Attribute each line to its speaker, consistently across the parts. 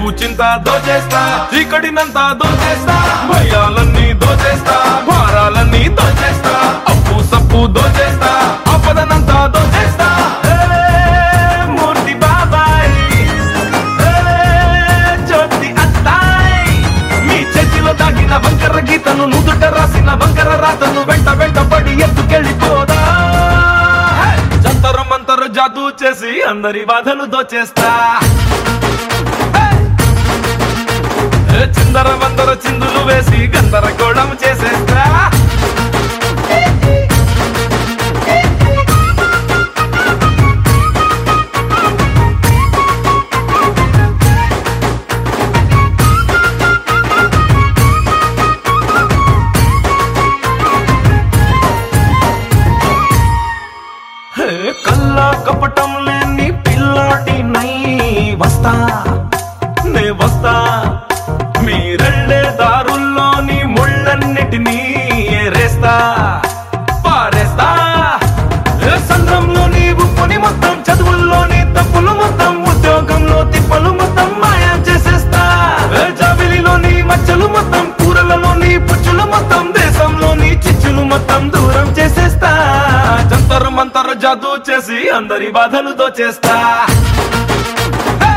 Speaker 1: చింత దోచేస్తా చీకటినంతా దోచేస్తా భయాలన్నీ దోచేస్తా భారాలన్నీ దోచేస్తా అప్పు సప్పు దోచేస్తా ఆపదనంతా దోచేస్తా ఏ, మూర్తి బాబాయ్ ఏ, జ్యోతి అత్తాయ్ మీ చేతిలో దాగిన వంకర గీతను నుదుట రాసిన వంకర రాతను వెంట వెంట పడి ఎత్తుకెళ్ళిపోదా హే! జంతరు మంతరు జాదూ చేసి అందరి బాధలు దోచేస్తా హే! ఏ చిందర వందర చిందులు వేసి గందరగోళం చేసేస్తా హే, కల్లా కపటం లేని పిల్లాటి నై వస్తా నే వస్తా మీరెళ్ళే దారుల్లోని ముళ్ళన్నిటినీ ఏరేస్తా పారేస్తా ఏ సంద్రంలోని ఉప్పుని మొత్తం చదువుల్లోని తప్పులు మొత్తం ఉద్యోగంలో తిప్పలు మొత్తం మాయం చేసేస్తా ఏ జాబిలిలోని మచ్చలు మొత్తం కూరలలోని పుచ్చులు మొత్తం దేశంలోని చిచ్చులు మొత్తం దూరం చేసేస్తా జంతరు మంతరు జాదూ చేసి అందరి బాధలు దోచేస్తా హే!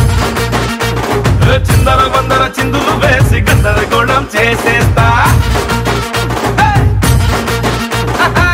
Speaker 1: ఏ చిందర వందర చిందులు వేసి గందరగోళం చేసేస్తా హే! హహ!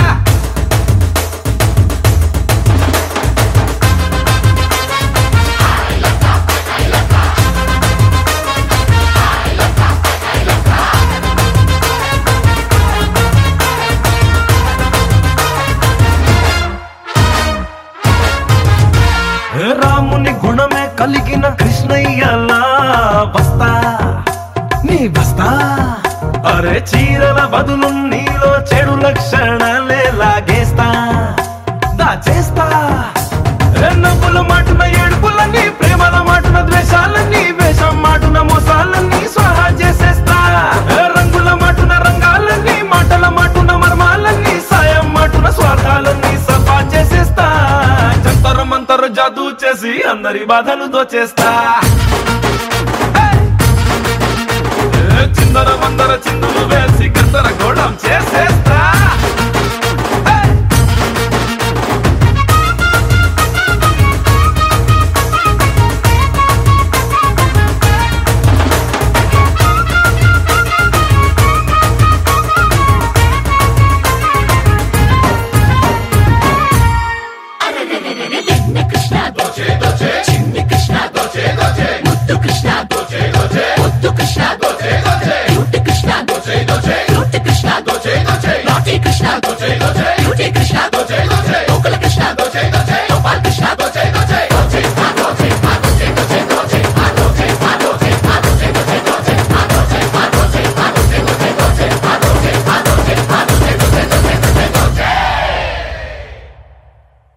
Speaker 1: ఏ రాముని గుణమే కలిగిన కృష్ణయ్యలా వస్తా నీ వస్తా అరే చీరల బదులు నీలో చెడు లక్షణాలే లాగేస్తా దాచేస్తా ఏ నవ్వుల మాటున ఏడుపులన్నీ ప్రేమల మాటున ద్వేషాలన్నీ వేషం మాటున మోసాలన్నీ స్వహా చేసేస్తా ఏ రంగుల మాటున రంగాలన్నీ మాటల మాటున మర్మాలన్నీ సాయం మాటున స్వార్థాలన్నీ సఫా చేసేస్తా జంతరు మంతరు జాదూ చేసి అందరి బాధలు దోచేస్తా హే! ఏ చిందర వందర చిందులు వేసి గందర గోళం చేసేస్తా హే!
Speaker 2: చిన్న కృష్ణ దోచే దోచే చిన్ని కృష్ణ దోచే దోచే ముద్దు కృష్ణ దోచే దోచే ముద్దు కృష్ణ దోచే దోచే క్యూట్ కృష్ణ దోచే దోచే క్యూట్ కృష్ణ దోచే దోచే నాటి కృష్ణ దోచే దోచే క్యూటీ కృష్ణ దోచే దోచే